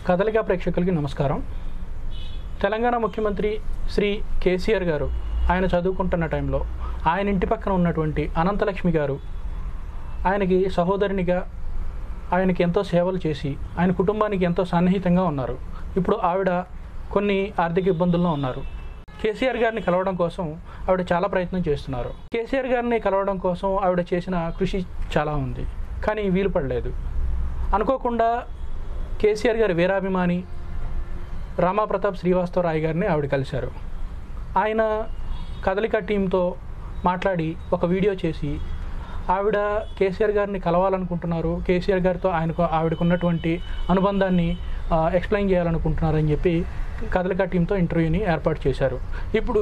కదలిక ప్రేక్షకులకి నమస్కారం తెలంగాణ ముఖ్యమంత్రి శ్రీ కేసీఆర్ గారు ఆయన చదువుకుంటున్న టైంలో ఆయన ఇంటి పక్కన ఉన్నటువంటి అనంతలక్ష్మి గారు ఆయనకి సహోదరునిగా ఆయనకి ఎంతో సేవలు చేసి ఆయన కుటుంబానికి ఎంతో సన్నిహితంగా ఉన్నారు ఇప్పుడు ఆవిడ కొన్ని ఆర్థిక ఇబ్బందుల్లో ఉన్నారు కేసీఆర్ గారిని కలవడం కోసం ఆవిడ చాలా ప్రయత్నం చేస్తున్నారు కేసీఆర్ గారిని కలవడం కోసం ఆవిడ చేసిన కృషి చాలా ఉంది కానీ వీలు పడలేదు అనుకోకుండా కేసీఆర్ గారి వీరాభిమాని రామాప్రతాప్ శ్రీవాస్తవరాయ్ గారిని ఆవిడ కలిశారు ఆయన కదలిక టీంతో మాట్లాడి ఒక వీడియో చేసి ఆవిడ కేసీఆర్ గారిని కలవాలనుకుంటున్నారు కేసీఆర్ గారితో ఆయనకు ఆవిడకున్నటువంటి అనుబంధాన్ని ఆ, ఎక్స్ప్లెయిన్ చేయాలనుకుంటున్నారని చెప్పి కదలిక టీంతో ఇంటర్వ్యూని ఏర్పాటు చేశారు ఇప్పుడు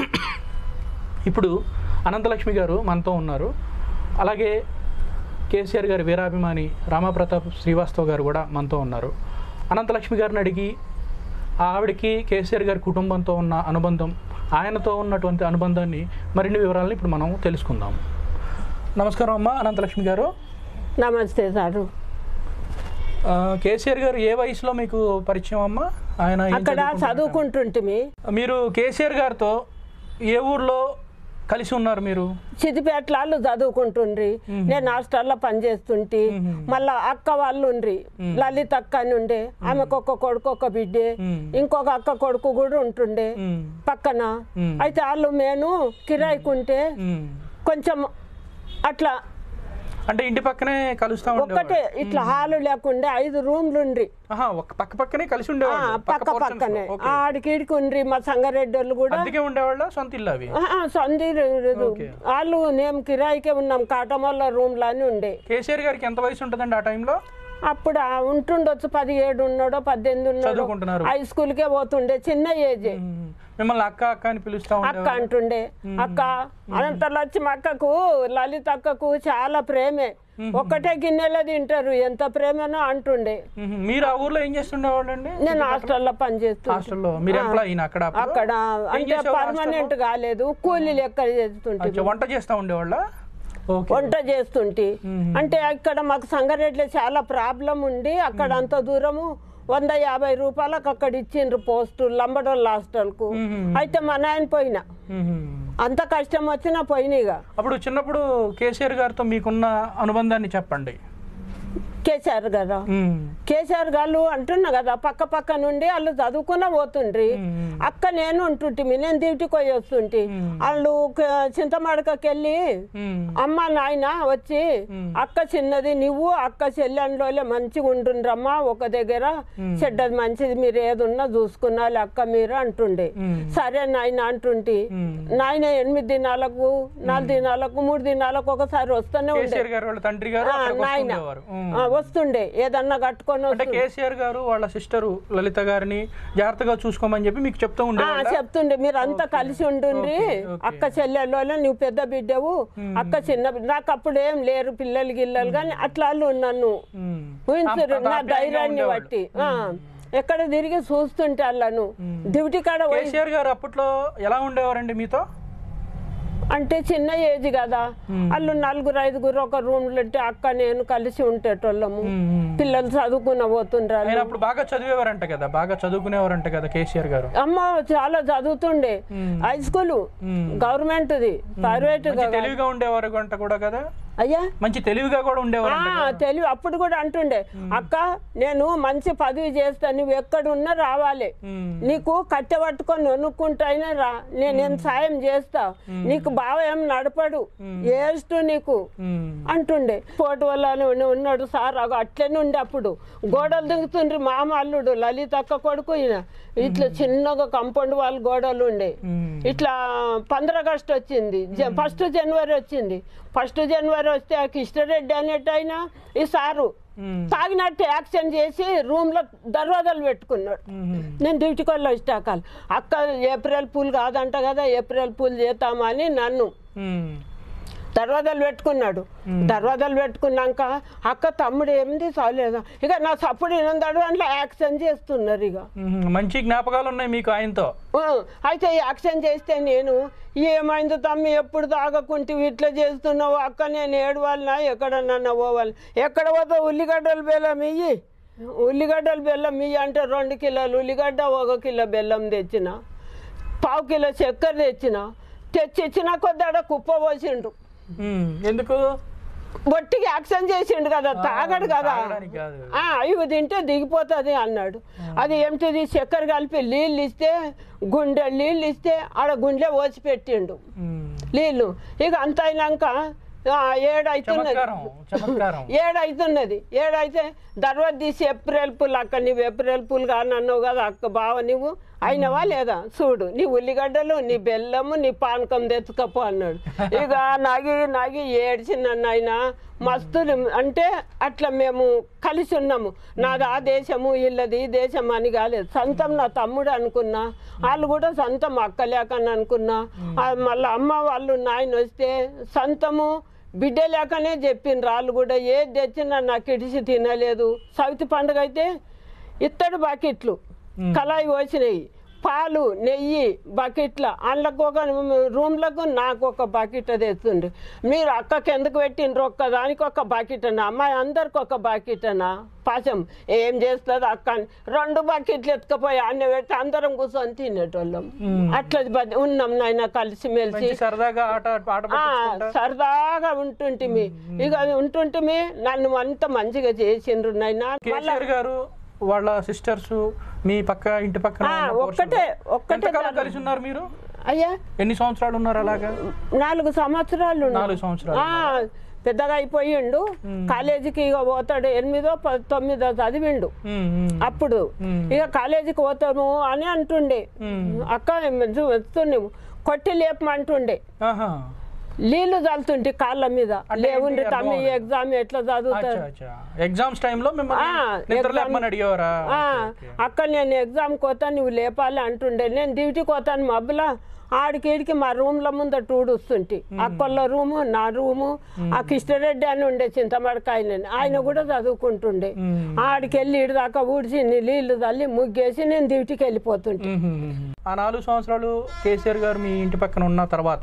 ఇప్పుడు అనంతలక్ష్మి గారు మనతో ఉన్నారు అలాగే కేసీఆర్ గారి వీరాభిమాని రామాప్రతాప్ శ్రీవాస్తవ్ గారు కూడా మనతో ఉన్నారు అనంతలక్ష్మి గారిని అడిగి ఆవిడకి కేసీఆర్ గారి కుటుంబంతో ఉన్న అనుబంధం ఆయనతో ఉన్నటువంటి అనుబంధాన్ని మరిన్ని వివరాలను ఇప్పుడు మనం తెలుసుకుందాం నమస్కారం అమ్మా అనంతలక్ష్మి గారు నమస్తే సారు ఆ, కేసీఆర్ గారు ఏ వయసులో మీకు పరిచయం అమ్మా ఆయన ఏం అక్కడ చదువుకుంటున్నారు? చదువుకుంటుంటిమి మీరు కేసీఆర్ గారితో ఏ ఊర్లో కలిసి ఉన్నారు మీరు సిద్దిపేటలాళ్ళు చదువుకుంటుండ్రి నేను హాస్టల్లో పనిచేస్తుంటి మళ్ళా అక్క వాళ్ళు ఉండ్రి లలిత అక్క అని ఉండే ఆమెకు ఒక కొడుకు ఒక బిడ్డే మ్మ్. ఇంకొక అక్క కొడుకు కూడా ఉంటుండే మ్మ్. పక్కన మ్మ్. అయితే వాళ్ళు నేను కిరాయికుంటే మ్మ్. కొంచెం అట్లా అంటే ఇంటి పక్కనే కలుస్తా ఒక్కటే ఉండేవారు ఇట్లా హాలు లేకుండే ఐదు రూమ్లు ఉండ్రి ఆహా ఒక పక్క పక్కనే కలిసి ఆ, ఉండేవాళ్ళు పక్క portions లో. పక్కనే ఓకే. ఆడికి ఈడికి ఉండ్రి మా సంగారెడ్డి వాళ్ళు కూడా అద్దెకే ఉండేవాళ్ళ సొంత ఇల్లు అవి సంధి ఓకే. వాళ్ళు మేము కిరాయికే ఉన్నాం కాటమల్ల రూమ్ అని ఉండే కేసీఆర్ గారికి ఎంత వయసు ఉంటుందండి ఆ టైంలో అప్పుడు ఆ ఉంటుండొచ్చు పదిహేడు ఉన్నాడో పద్దెనిమిది ఉన్నాడో చదువుకుంటున్నారు హై స్కూల్కే పోతుండే చిన్న ఏజే మ్మ్. మిమ్మల్ని అక్క అక్క అని పిలుస్తా అక్క ఉండేవారు అంటుండే అక్క అనంతలో వచ్చి మా అక్కకు లలిత అక్కకు చాలా ప్రేమే ఒక్కటే గిన్నెలో తింటారు ఎంత ప్రేమనో అంటుండే మ్మ్. మీరు ఆ ఊర్లో ఏం చేస్తుండేవాళ్ళు అండి నేను హాస్టల్లో పనిచేస్తుండే హాస్టల్లో మీరు ఎంప్లాయీ అక్కడ అప్పుడు? అక్కడ ఏం అంటే చేసేవారు పర్మనెంట్ కాలేదు కూలీ లెక్క చేస్తుంటే అచ్చా, వంట చేస్తా ఉండేవాళ్ళ ఓకే వంట చేస్తుంటి మ్మ్. అంటే ఇక్కడ మాకు సంగారెడ్డిలో చాలా ప్రాబ్లం ఉండి అక్కడ అంత దూరము వంద యాభై రూపాయలకు అక్కడ ఇచ్చిండ్రు పోస్టు లంబడోళ్ళ హాస్టల్కు మ్మ్. అయితే మా నాయన పోయినా మ్మ్. అంత కష్టం వచ్చినా పోయినాయిగా అప్పుడు చిన్నప్పుడు కేసీఆర్ గారితో మీకున్న అనుబంధాన్ని చెప్పండి కేసీఆర్ కదా మ్మ్. కేసీఆర్ గారు అంటున్నా కదా పక్క పక్క నుండి వాళ్ళు చదువుకున్న పోతుండ్రి మ్మ్. అక్క నేను ఉంటుంటిమి నేను డ్యూటీకి పోయి వస్తుంటి వాళ్ళు క- చింతమడకకి వెళ్ళి మ్మ్. అమ్మ నాయన వచ్చి అక్క చిన్నది నువ్వు అక్క చెల్లెండ్లోలే మంచిగా ఉంటుండ్రమ్మా ఒక దగ్గర చెడ్డది మంచిది మీరు ఏదున్నా చూసుకున్నాలి అక్క మీరు అంటుండే మ్మ్. సరే నాయన అంటుంటి మ్మ్. నాయన ఎనిమిది దినాలకు నాలుగు దినాలకు మూడు దినాలకు ఒకసారి వస్తూనే ఉండే కేసీఆర్ గారు వాళ్ళ తండ్రి గారు ఆ, అక్కడికి నాయన వస్తుండేవారు మ్మ్. ఆ, వస్తుండే ఏదన్నా కట్టుకొని అంటే వస్తుండే. కేసీఆర్ గారు వాళ్ళ సిస్టరు లలిత గారిని జాగ్రత్తగా చూసుకోమని చెప్పి మీకు చెప్తూ ఆ, ఉండేవాళ్ళ చెప్తుండే మీరు అంతా కలిసి ఉంటుండ్రి అక్క చెల్లెల్లో నువ్వు పెద్ద బిడ్డవు అక్క చిన్న బిడ్డ నాకు అప్పుడు ఏం లేరు పిల్లలు గిల్లలు కానీ అట్లా వాళ్ళు నన్ను మ్మ్. ఊహించరు అంత నా ఆప్యాయంగా ధైర్యాన్ని ఉండేవాళ్ళు. బట్టి ఆ, ఎక్కడ తిరిగి చూస్తుంటే వాళ్ళను డ్యూటీ కాడ పోయి కేసీఆర్ గారు అప్పట్లో ఎలా ఉండేవారండి మీతో అంటే చిన్న ఏజ్ కదా వాళ్ళు నలుగురు ఐదుగురు ఒక రూమ్ లో ఉంటే అక్క నేను కలిసి ఉండేటోళ్ళము మ్మ్. పిల్లలు చదువుకున్న పోతుండ్రు ఆయన అప్పుడు బాగా చదివేవారంట కదా బాగా చదువుకునేవారంట కదా కేసీఆర్ గారు అమ్మ చాలా చదువుతుండే హై స్కూల్ మ్మ్. గవర్నమెంట్ది ప్రైవేట్ మంచి తెలివిగా ఉండేవారు అంట కూడా కదా అయ్యా మంచి తెలివిగా కూడా ఉండేవారు ఆ, తెలివి అప్పుడు కూడా అంటుండే అక్క నేను మంచి పదవి చేస్తా నువ్వు ఎక్కడున్నా రావాలి నీకు కట్టె పట్టుకొని వణుక్కుంటైనా రా నేను నేను సాయం చేస్తా నీకు బావ ఏం నడపడు ఏస్ట్ నీకు అంటుండే పోటు వల్ల ఉన్నాడు సార్ అగో అట్లనే ఉండే అప్పుడు గోడలు దిగుతుండ్రి మామ అల్లుడు లలిత అక్క కొడుకు ఈయన ఇట్లా చిన్నగా కంపౌండ్ వాళ్ళు గోడలు ఉండే ఇట్లా పంద్రగస్ట్ వచ్చింది జ- ఫస్ట్ జనవరి వచ్చింది ఫస్ట్ జనవరి వస్తే ఆ కిష్టరెడ్డి అనేట ఆయన ఈ సారు తాగినట్టు యాక్షన్ చేసి రూమ్ లో దర్వాజాలు పెట్టుకున్నాడు నేను డ్యూటీకి వెళ్ళి వచ్చాకాలి అక్క ఏప్రిల్ పూల్ కాదంట కదా ఏప్రిల్ పూల్ చేద్దామని నన్ను దర్వాజాలు పెట్టుకున్నాడు దర్వాజాలు పెట్టుకున్నాక అక్క తమ్ముడు ఏంది చాలేదా ఇక నా సప్పుడు వినందాడు అట్లా యాక్షన్ చేస్తున్నారు ఇక మంచి జ్ఞాపకాలు ఉన్నాయి మీకు ఆయనతో ఆ, అయితే ఈ యాక్షన్ చేస్తే నేను ఏమైందో తమ్మి ఎప్పుడు తాగకుంటే ఇట్లా చేస్తున్నావు అక్క నేను ఏడవాలనా ఎక్కడన్నా పోవాలి ఎక్కడ పోతావు ఉల్లిగడ్డలు బేలం ఇయ్యి ఉల్లిగడ్డలు బెల్లం మీ అంటే రెండు కిలోలు ఉల్లిగడ్డ ఒక కిలో బెల్లం తెచ్చిన పావు కిలో చక్కెర తెచ్చిన తెచ్చి ఇచ్చిన కొద్దాడ కుప్ప పోసిండు ఉమ్, ఎందుకు బొట్టికి యాక్షన్ చేసిండు కదా తాగడు కదా తాగడానికి కాదు. ఆ, ఇవి తింటే దిగిపోతుంది అన్నాడు అది ఏమిటిది చక్కెర కలిపి నీళ్ళు ఇస్తే గుండె నీళ్ళు ఇస్తే ఆడ గుండె పోసి పెట్టిండు ఉమ్, నీళ్ళు ఇక అంత అయినాక ఆ, ఏడైతున్నది చమత్కారం చమత్కారం ఏడైతున్నది ఏడైతే తర్వాత తీసి ఏప్రిల్ పూలు అక్క నీవు ఏప్రిల్ పూలు కానీ అన్నావు కదా అక్క బావ నువ్వు అయినవా లేదా చూడు నీ ఉల్లిగడ్డలు నీ బెల్లము నీ పానకం తెచ్చుకపో అన్నాడు ఇక నాగి నాగి ఏడ్చిన ఆయన మస్తు అంటే అట్లా మేము కలిసి ఉన్నాము నాది ఆ దేశము వీళ్ళది ఈ దేశం అని కాలేదు సొంతం నా తమ్ముడు అనుకున్నా వాళ్ళు కూడా సొంతం అక్క లేకని అనుకున్నా ఆ మళ్ళీ అమ్మ వాళ్ళు నాయన వస్తే సొంతము బిడ్డ లేకనే చెప్పిండ్రు వాళ్ళు కూడా ఏది తెచ్చినా నాకు ఇడిసి తినలేదు సవితి పండుగ అయితే ఇత్తడి బకెట్లు కళాయి పోసినాయి పాలు నెయ్యి బకెట్ల అందులోకి ఒక రూమ్లకు నాకు ఒక బకెట్ తెస్తుండ్రు మీరు అక్కకి ఎందుకు పెట్టిండ్రు ఒక్క దానికి ఒక బకెట్ అన్న అమ్మాయి అందరికి ఒక బకెట్ అన్న పాశం ఏం చేస్తుంది అక్క అని రెండు బకెట్లు ఎత్తుకపోయి అన్న పెట్టి అందరం కూర్చొని తినేటోళ్ళం అట్లా బ- ఉన్నాం నాయన కలిసిమెలిసి మంచి సరదాగా ఆట ఆట ఆ, పట్టించుకుంటా సరదాగా ఉంటుంటిమి ఇక ఉంటుంటిమి నన్ను అంత మంచిగా చేసిండ్రు నాయన కేసీఆర్ గారు వాళ్ళ సిస్టర్స్ మీ పక్క ఇంటి పక్కన ఆ, ఉన్న portion ఒక్కటే లో ఒక్కటే ఎంతకాలం దారి. కలిసి ఉన్నారు మీరు అయ్యా ఎన్ని సంవత్సరాలు ఉన్నారు అలాగా నాలుగు సంవత్సరాలు ఉన్నా. నాలుగు సంవత్సరాలు ఆ, పెద్దగా అయిపోయిండు కాలేజీకి ఇక పోతాడు ఎనిమిదో ప- తొమ్మిదో చదివిండు ఉమ్, ఉమ్, అప్పుడు మ్మ్. ఇక కాలేజీకి పోతాము అని అంటుండే మ్మ్. అక్క వస్తున్నావు కొట్టి లేపమంటుండే ఆహా. నీళ్లు చల్లుతుంటే కాళ్ళ మీద అంటే లేవుండి ఏంటి తమ్మి అర్థం ఎగ్జామ్ ఎట్లా చదువుతారు అచ్చా అచ్చా ఎగ్జామ్స్ టైంలో మిమ్మల్ని ఆ, నిద్ర exam- లేపమని అడిగేవారా ఆ, ఓకే, ఓకే. అక్క నేను ఎగ్జామ్కి పోతాను నువ్వు లేపాలి అంటుండే నేను డ్యూటీకి పోతాను మబ్బులా ఆడికి ఈడికి మా రూమ్ల ముందర టూడుస్తుంటి అక్కళ్ళ రూము నా రూము ఆ కృష్ణారెడ్డి అని ఉండే చింతమడక ఆయన ఆయన కూడా చదువుకుంటుండే మ్మ్. ఆడికి వెళ్ళి ఇడి దాకా ఊడిచి నీళ్ళు తల్లి ముగ్గేసి నేను డ్యూటీకి వెళ్ళిపోతుంటే మ్మ్, మ్మ్, మ్మ్. ఆ నాలుగు సంవత్సరాలు కేసీఆర్ గారు మీ ఇంటి పక్కన ఉన్న తర్వాత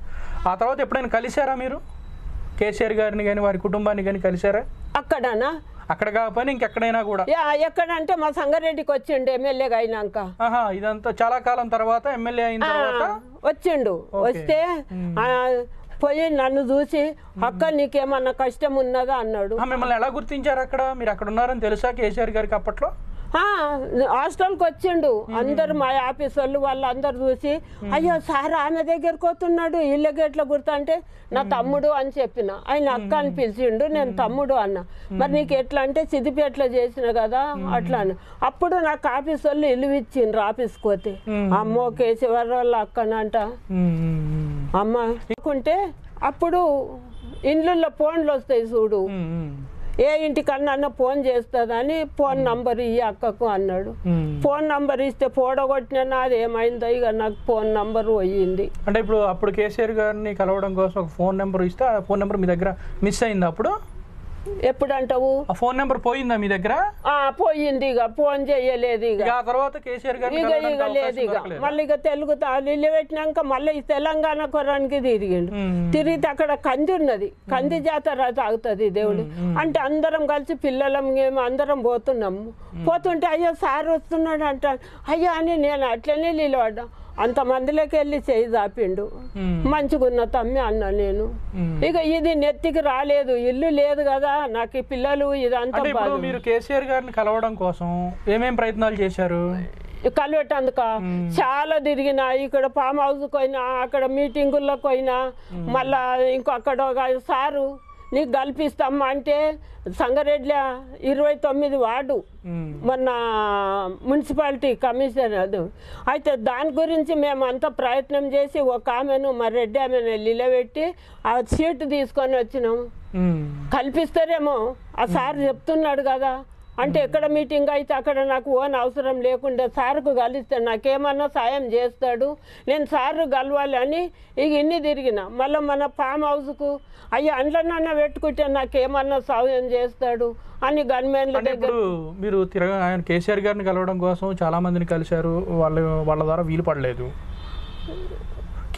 ఆ తర్వాత ఎప్పుడైనా కలిశారా మీరు కేసీఆర్ గారిని కానీ వారి కుటుంబాన్ని కానీ కలిశారా అక్కడనా అక్కడ కాకపోయినా ఇంకెక్కడైనా కూడా యా, ఎక్కడంటే మా సంగారెడ్డికి వచ్చిండు ఎమ్మెల్యేగా అయినాక ఆహా ఇదంతా చాలా కాలం తర్వాత ఎమ్మెల్యే అయిన ఆ, తర్వాత వచ్చిండు ఓకే. వస్తే ఆ, పోయి నన్ను చూసి అక్క నీకేమన్నా కష్టం ఉన్నదా అన్నాడు ఆ, మిమ్మల్ని ఎలా గుర్తించారు అక్కడ మీరు అక్కడ ఉన్నారని తెలుసా కేసీఆర్ గారికి అప్పట్లో ఆ, హాస్టల్కి వచ్చిండు అందరు మా ఆఫీస్ వాళ్ళు వాళ్ళందరూ చూసి అయ్యో సార్ ఆమె దగ్గరికి పోతున్నాడు ఇళ్ళకి ఎట్లా గుర్తంటే నా తమ్ముడు అని చెప్పిన ఆయన అక్క అని పిలిచిండు నేను తమ్ముడు అన్న మరి నీకు ఎట్లా అంటే సిద్దిపేటలో చేసిన కదా అట్లా అని అప్పుడు నాకు ఆఫీస్ వాళ్ళు ఇల్లు ఇచ్చిండ్రు ఆఫీస్కి పోతే మ్మ్. అమ్మో కేసీఆర్ వాళ్ళ అక్కనంట మ్మ్, మ్మ్, మ్మ్. అమ్మ అనుకుంటే అప్పుడు ఇండ్లలో ఫోన్లు వస్తాయి చూడు మ్మ్, మ్మ్. ఏ ఇంటికన్నా అన్న ఫోన్ చేస్తుందని ఫోన్ నంబర్ ఇయ్యి అక్కకు అన్నాడు మ్మ్. ఫోన్ నంబర్ ఇస్తే పోడగొట్టినా అది ఏమైందో ఇక నాకు ఫోన్ నంబర్ పోయింది అంటే ఇప్పుడు అప్పుడు కేసీఆర్ గారిని కలవడం కోసం ఒక ఫోన్ నెంబర్ ఇస్తే ఆ ఫోన్ నెంబర్ మీ దగ్గర మిస్ అయింది అప్పుడు ఎప్పుడంటావు ఆ ఫోన్ నెంబర్ పోయిందా మీ దగ్గర ఆ పోయింది ఇక ఫోన్ చేయలేదు ఇక ఇక ఆ తర్వాత కేసీఆర్ గారిని ఇక కలవడానికి ఇక లేదు అవకాశం ఇక దొరకలేదా? మళ్ళీ ఇక తెలుగు ఇల్లు పెట్టినాక మళ్ళీ ఈ తెలంగాణ కొరానికి తిరిగిండు మ్మ్. తిరిగితే అక్కడ కంది ఉన్నది కంది జాతర తాగుతుంది దేవుడు అంటే అందరం కలిసి పిల్లలం మేము అందరం పోతున్నాము పోతుంటే అయ్యో సార్ వస్తున్నాడు అంటాడు అయ్యో అని నేను అట్లనే నిలబడ్డా అంతమందిలోకి వెళ్ళి చేయి దాపిండు మ్మ్. మంచిగున్న తమ్మి అన్నా నేను మ్మ్. ఇక ఇది నెత్తికి రాలేదు ఇల్లు లేదు కదా నాకు ఈ పిల్లలు ఇదంతా అంటే ఇప్పుడు బాధ మీరు కేసీఆర్ గారిని కలవడం కోసం ఏమేం ప్రయత్నాలు చేశారు కలిపెట్టందుక చాలా తిరిగిన ఇక్కడ ఫామ్ హౌస్ పోయినా అక్కడ మీటింగుల్లోకి పోయినా మళ్ళా ఇంకో అక్కడ ఒక సారు నీకు కల్పిస్తామ్మా అంటే సంగారెడ్డి ఇరవై తొమ్మిది వార్డు మ్మ్. మొన్న మున్సిపాలిటీ కమిషనర్ అది అయితే దాని గురించి మేము అంతా ప్రయత్నం చేసి ఒక ఆమెను మా రెడ్డి ఆమెను నిలబెట్టి ఆ సీటు తీసుకొని వచ్చినాము మ్మ్. కల్పిస్తారేమో ఆ సార్ చెప్తున్నాడు కదా అంటే ఎక్కడ మీటింగ్ అయితే అక్కడ నాకు ఓన్ అవసరం లేకుండా సార్కు కలిస్తే నాకేమన్నా సాయం చేస్తాడు నేను సార్ కలవాలి అని ఇక ఇన్ని తిరిగిన మళ్ళీ మన ఫామ్ హౌస్కు అయ్యో అండ్లనన్నా పెట్టుకుంటే నాకేమన్నా సాయం చేస్తాడు అని గన్మెన్ల అంటే దగ్గర ఇప్పుడు మీరు తిరగ ఆయన కేసీఆర్ గారిని కలవడం కోసం చాలా మందిని కలిశారు వాళ్ళు వాళ్ళ ద్వారా వీలు పడలేదు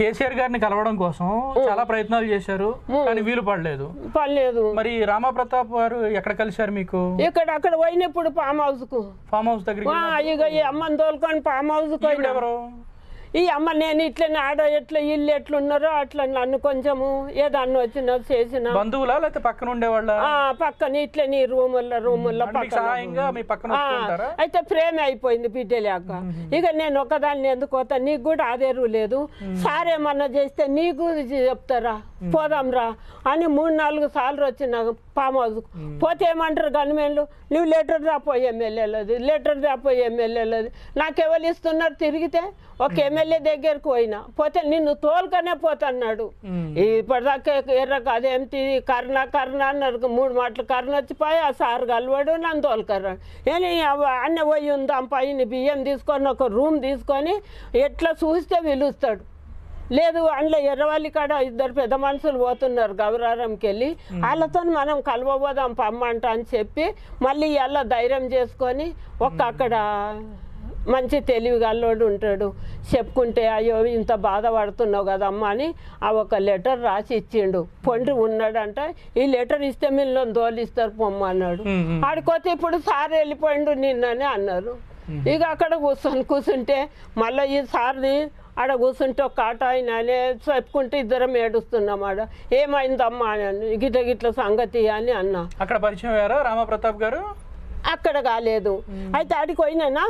కేసీఆర్ గారిని కలవడం కోసం చాలా ప్రయత్నాలు చేశారు కానీ వీలు పడలేదు పర్లేదు మరి రామా ప్రతాప్ గారు ఎక్కడ కలిశారు మీకు ఇక్కడ అక్కడ పోయినప్పుడు ఫామ్ హౌస్ కు ఫామ్ హౌస్ దగ్గరికి ఆ, ఇక ఈ అమ్మని తోలుకొని ఫామ్ హౌస్ కు ఈవిడ ఎవరు ఈ అమ్మ నేను ఇట్లనే ఆడ ఎట్లా ఇల్లు ఎట్లున్నారో అట్లా నన్ను కొంచెము ఏదన్నా వచ్చినా చేసిన బంధువులా లేకపోతే పక్కన ఉండేవాళ్ళ ఆ, పక్కన ఇట్లనే రూముల్లో రూముల్లో అంటే మీకు పక్కన సహాయంగా మీ పక్కన ఆ, వస్తుంటారా అయితే ప్రేమ అయిపోయింది బిడ్డ లేక ఇక నేను ఒకదాన్ని ఎందుకు పోతా నీకు కూడా ఆదేరు లేదు సార్ ఏమన్నా చేస్తే నీకు చెప్తారా పోదాం రా అని మూడు నాలుగు సార్లు వచ్చిన ఫామ్ హౌస్ పోతే ఏమంటారు గవర్నమెంట్లు నువ్వు లెటర్ దాపోయి ఎమ్మెల్యేలది లెటర్ దాపోయి ఎమ్మెల్యేలది నాకు ఎవరు ఇస్తున్నారు తిరిగితే ఒక ఎమ్మెల్యే దగ్గరకు పోయినా పోతే నిన్ను తోలుకనే పోతున్నాడు ఉమ్. ఇప్పటిదాకా ఎర్రకు అదేంటి కర్ణ కర్ణ అన్నారు మూడు మాటలు కర్ణ వచ్చిపోయి ఆ సార్ కలవాడు నన్ను తోలుకర్రాడు నేను అన్న పోయి ఉందాం పైన బియ్యం తీసుకొని ఒక రూమ్ తీసుకొని ఎట్లా చూస్తే పిలుస్తాడు లేదు అందులో ఎర్రవల్లి కాడ ఇద్దరు పెద్ద మనుషులు పోతున్నారు గౌరారంకి వెళ్ళి వాళ్ళతో మనం కలవబోదాం పమ్మంట అని చెప్పి మళ్ళీ ఎలా ధైర్యం చేసుకొని ఒక్క అక్కడ మంచి తెలివి గల్లోడు ఉంటాడు చెప్పుకుంటే అయ్యో ఇంత బాధపడుతున్నావు కదమ్మా అని ఆ ఒక లెటర్ రాసి ఇచ్చిండు పొండి ఉన్నాడంట ఈ లెటర్ ఇస్తే మిల్లు తోలిస్తారు పొమ్మన్నాడు ఉమ్, ఉమ్. ఆడిపోతే ఇప్పుడు సార్ వెళ్ళిపోయిండు నిన్ననే అన్నారు ఇక అక్కడ కూర్చొని కూర్చుంటే మళ్ళీ ఈ సార్ది ఆడ కూర్చుంటే ఒక కాట ఆయననే చెప్పుకుంటే ఇద్దరం ఏడుస్తున్నాం ఆడ ఏమైందమ్మా అని గిట్ల గిట్ల సంగతి అని అన్నా అక్కడ పరిచయం అయ్యారా రామా ప్రతాప్ గారు అక్కడ కాలేదు అయితే ఆడికి పోయినానా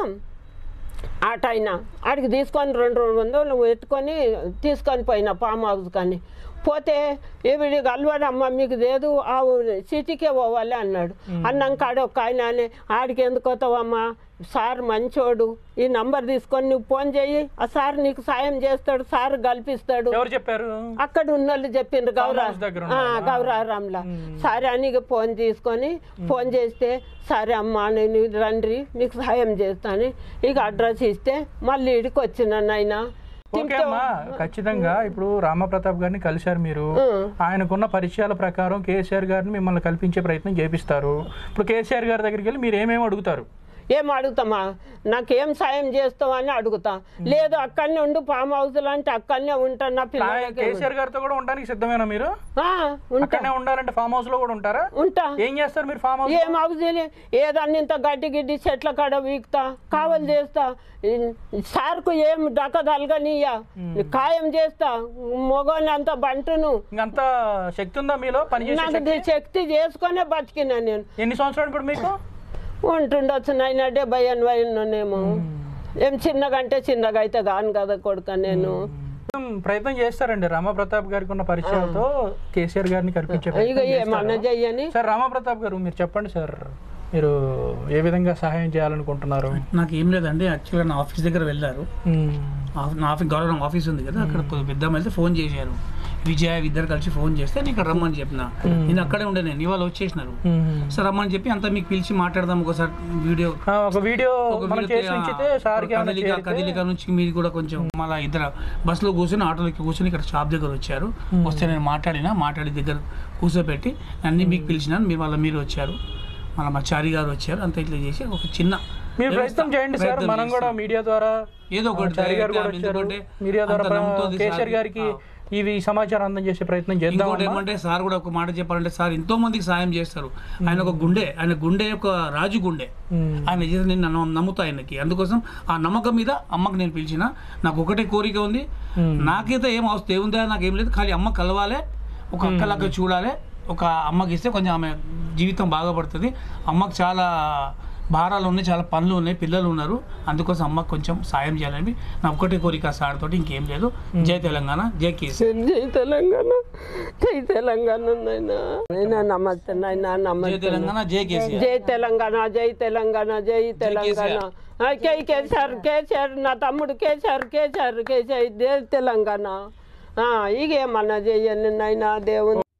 ఆట అయినా ఆడికి తీసుకొని రెండు రెండు వందలు పెట్టుకొని తీసుకొని పోయినా ఫామ్ హౌస్ కానీ పోతే ఏవిడి గల్వాడమ్మ మీకు లేదు ఆ సిటీకే పోవాలి అన్నాడు అన్నాక ఆడ ఒక ఆయన అనే, ఆడికి ఎందుకు పోతావమ్మా సార్ మంచోడు ఈ నంబర్ తీసుకొని నువ్వు ఫోన్ చేయి ఆ సార్ నీకు సాయం చేస్తాడు సార్ కల్పిస్తాడు ఎవరు చెప్పారు అక్కడ ఉన్న వాళ్ళు చెప్పిండ్రు గౌరా house దగ్గర ఆ, గౌరారంలో సరే అని ఇక ఫోన్ తీసుకొని ఫోన్ చేస్తే సరే అమ్మా నేను రండి మీకు సహాయం చేస్తాను ఇక అడ్రస్ ఇస్తే మళ్ళీ ఇడికి వచ్చిన నాయన ఓకే అమ్మా ఖచ్చితంగా ఇప్పుడు రామప్రతాప్ గారిని కలిశారు మీరు ఆయనకున్న పరిచయాల ప్రకారం కేసీఆర్ గారిని మిమ్మల్ని కల్పించే ప్రయత్నం చేపిస్తారు ఇప్పుడు కేసీఆర్ గారి దగ్గరికి వెళ్ళి మీరు ఏమేమి అడుగుతారు ఏం అడుగుతామా నాకేం సాయం చేస్తావు అని అడుగుతా లేదు అక్కడనే ఉండు ఫామ్ హౌస్ అంటే అక్కడనే ఉంటా నా పిల్లలకి కేసీఆర్ గారితో కూడా ఉండడానికి సిద్ధమేనా మీరు ఆ, ఉంటా అక్కడనే ఉండాలంటే ఫామ్ హౌస్ లో కూడా ఉంటారా ఉంటా ఏం చేస్తారు మీరు ఫామ్ హౌస్ ఏం అవుతుంది ఏదన్నా ఇంత గడ్డి గిడ్డి చెట్ల కాడ వీక్తా కావాలి చేస్తా సార్కు ఏం డక్క తలగనియ్యా ఖాయం చేస్తా మొగని అంత బంటును ఇంకంత శక్తి ఉందా మీలో పనిచేసే నాకు శక్తి? ఇది శక్తి చేసుకునే బతికినా నేను ఎన్ని సంవత్సరాలు ఇప్పుడు మీకు ఉంటుండొచ్చు నాయన డెబ్బై ఎనభై ఉన్నానేమో ఏం చిన్నగా అంటే చిన్నగా అయితే కాను కదా కొడుక నేను ఉమ్, ప్రయత్నం చేస్తారండి రామప్రతాప్ గారికి ఉన్న పరిచయాలతో కేసీఆర్ గారిని కల్పించే ఇక ప్రయత్నం ఏమన్నా చేస్తారు. చెయ్యని సార్ రామప్రతాప్ గారు మీరు చెప్పండి సార్ మీరు ఏ విధంగా సహాయం చేయాలనుకుంటున్నారు నాకు ఏం లేదండి యాక్చువల్గా నా ఆఫీస్ దగ్గర వెళ్ళారు ఉమ్, ఆఫ్- నా ఆఫీస్ గౌరవం ఆఫీస్ ఉంది కదా అక్కడ పెద్ద వెళ్తే ఫోన్ చేశారు విజయ ఇద్దరు కలిసి ఫోన్ చేస్తే నేను ఇక్కడ రమ్మని చెప్పిన నేను అక్కడే ఉండే నేను ఇవాళ వచ్చేసినారు ఉమ్. సార్ రమ్మని చెప్పి అంతా మీకు పిలిచి మాట్లాడదాం ఒకసారి వీడియో ఆ, ఒక వీడియో ఒక మనం వీడియో చేసి ఉంచితే సార్కి ఏమైనా కదలిక చేరితే- కదలిక నుంచి మీరు కూడా కొంచెం మళ్ళీ ఇద్దరు బస్సులో కూర్చొని ఆటోలోకి కూర్చొని ఇక్కడ షాప్ దగ్గర వచ్చారు వస్తే నేను మాట్లాడినా మాట్లాడి దగ్గర కూర్చోబెట్టి అన్ని మీకు పిలిచినాను మీరు వాళ్ళ మీరు వచ్చారు మళ్ళీ మా చారి గారు వచ్చారు అంతా ఇట్లా చేసి ఒక చిన్న మీరు వ్యవస్థ- ప్రయత్నం చేయండి సార్ ప్రయత్నం మనం కూడా చేస్తాం. మీడియా ద్వారా ఏదో ఒకటి చారి గారు కూడా ఎందుకంటే వచ్చారు మీడియా ద్వారా అంత నమ్ముతోంది కేసీఆర్ సార్. గారికి ఆ. ఇవి సమాచారం అందజేసే ప్రయత్నం చేద్దాం ఇంకోటి ఏమంటే సార్ కూడా ఒక మాట చెప్పాలంటే సార్ ఎంతో మందికి సాయం చేస్తారు ఆయన ఒక గుండె ఆయన గుండె ఒక రాజు గుండె ఆయన చేసి నేను నన్ను నమ్ముతా ఆయనకి అందుకోసం ఆ నమ్మకం మీద అమ్మకి నేను పిలిచిన నాకు ఒకటే కోరిక ఉంది నాకైతే ఏం అవసరం ఏముందా నాకు ఏం లేదు ఖాళీ అమ్మ కలవాలి ఒక అక్కలాగా చూడాలి ఒక అమ్మకి ఇస్తే కొంచెం ఆమె జీవితం బాగుపడుతుంది అమ్మకి చాలా భారాలు ఉన్నాయి చాలా పనులు ఉన్నాయి పిల్లలు ఉన్నారు అందుకోసం అమ్మకి కొంచెం సాయం చేయాలని నా ఒకటే కోరిక సార్ తోటి ఇంకేం లేదు జై తెలంగాణ జై కేసీ జై తెలంగాణ జై తెలంగాణ నాయనా నాయనా నమస్తే నాయనా జై నమస్తే తెలంగాణ జై కేసీఆర్ జై తెలంగాణ జై తెలంగాణ జై తెలంగాణ ఆ, కే కేసీఆర్ కేసీఆర్ నా తమ్ముడు కేసీఆర్ కేసీఆర్ కేసీఆర్ జై తెలంగాణ ఆ, ఇక ఏమన్నా చెయ్యండి నాయనా దేవుని